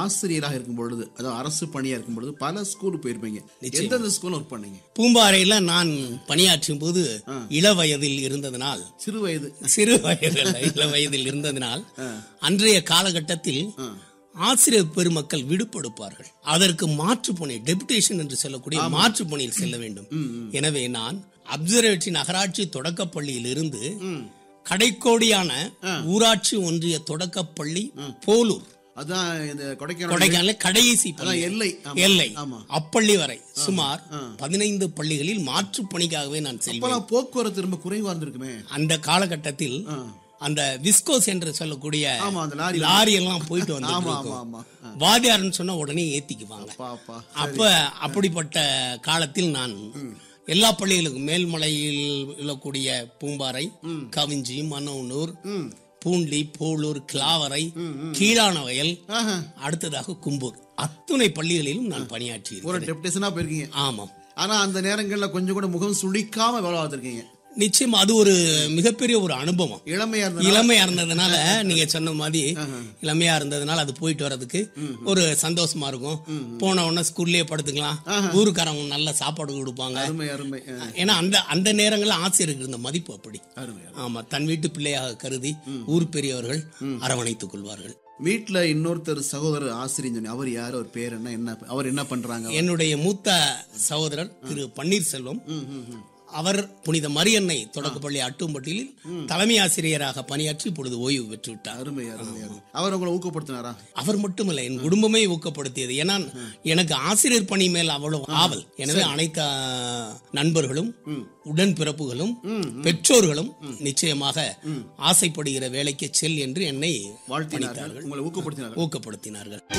ஆசிரியராக இருக்கும் பொழுது அதாவது அரசு பணியா இருக்கும் பொழுது பல ஸ்கூலுக்கு போயிருப்பீங்க எந்தெந்த ஸ்கூல்ல ஒர்க் பண்ணீங்க பூம்பாறையில நான் பணியாற்றும் போது இள வயதில் இருந்ததனால் சிறு வயது சிறு வயதில் இள வயதில் இருந்ததனால் அன்றைய காலகட்டத்தில் ஆசிரியர் பெருமக்கள் விடுபடுப்பார்கள் அதற்கு மாற்று பணி டெபுடேஷன் என்று சொல்லக்கூடிய மாற்று பணியில் செல்ல வேண்டும் எனவே நான் அப்சர்வேட்டரி நகராட்சி தொடக்கப்பள்ளியில் இருந்து கடைக்கோடியான ஊராட்சி ஒன்றிய தொடக்கப்பள்ளி போலூர் அதான் இந்த கொடைக்கானல் கொடைக்கானல கடைசி பள்ளி அதான் எல்லை ஆமா. எல்லை ஆமா. அப்பள்ளி வரை சுமார் பதினைந்து பள்ளிகளில் மாற்று பணிக்காகவே நான் செல்வேன் அப்பெல்லாம் போக்குவரத்து ரொம்ப குறைவா இருந்திருக்குமே அந்த காலகட்டத்தில் அந்த விஸ்கோஸ் என்று சொல்லக்கூடிய ஆமா அந்த லாரி லாரி எல்லாம் போயிட்டு ஆமா வந்து ஆமா ஆமா ஆ. வாதியார்னு சொன்னா உடனே ஏத்திக்குவாங்க பாப்பா அப்ப அப்படிப்பட்ட காலத்தில் நான் எல்லா பள்ளிகளுக்கும் மேல்மலையில் உள்ளக்கூடிய பூம்பாறை கவிஞ்சி மன்னூர் பூண்டி போலூர் கிளாவரை கீழான வயல் ஆஹா. அடுத்ததாக கும்பூர் அத்துணை பள்ளிகளிலும் நான் பணியாற்றி ஒரு டெப்டேஷனா போயிருக்கீங்க ஆமாம் ஆனா அந்த நேரங்கள்ல கொஞ்சம் கூட முகம் சுளிக்காம வேலை பார்த்திருக்கீங்க நிச்சயம் அது ஒரு மிகப்பெரிய ஒரு அனுபவம் இளமையா இருந்த இளமையா இருந்ததுனால நீங்க சொன்ன மாதிரி இளமையா இருந்ததுனால அது போயிட்டு வர்றதுக்கு ஒரு சந்தோஷமா இருக்கும் போன உடனே ஸ்கூல்லயே படுத்துக்கலாம் ஊருக்காரங்க நல்ல சாப்பாடு கொடுப்பாங்க அருமை அருமை ஆ. ஏன்னா அந்த அந்த நேரங்கள்ல ஆசிரியருக்கு இருந்த மதிப்பு அப்படி அருமை ஆமா தன் வீட்டு பிள்ளையாக கருதி ஊர் பெரியவர்கள் அரவணைத்துக் கொள்வார்கள் வீட்டுல இன்னொருத்தர் சகோதரர் ஆசிரியர் சொன்னீங்க. அவர் யார் அவர் பேர் என்ன என்ன அவர் என்ன பண்றாங்க என்னுடைய மூத்த சகோதரர் திரு பன்னீர்செல்வம் அவர் புனித மரியன்னை தொடக்கப்பள்ளி அட்டும்பட்டியில் தலைமை ஆசிரியராக பணியாற்றி இப்பொழுது ஓய்வு பெற்று விட்டார் அருமை அருமை அருமை அவர் உங்களை ஊக்கப்படுத்தினாரா அவர் மட்டுமல்ல என் குடும்பமே ஊக்கப்படுத்தியது ஏன்னா எனக்கு ஆசிரியர் பணி மேல் அவ்வளவு ஆவல் எனவே அனைத்து ஆ, நண்பர்களும் உடன்பிறப்புகளும் பெற்றோர்களும் நிச்சயமாக ஆசைப்படுகிற வேலைக்கு செல் என்று என்னை வாழ்த்தினார்கள் உங்களை ஊக்கப்படுத்தினார்கள் ஊக்கப்படுத்தினார்கள்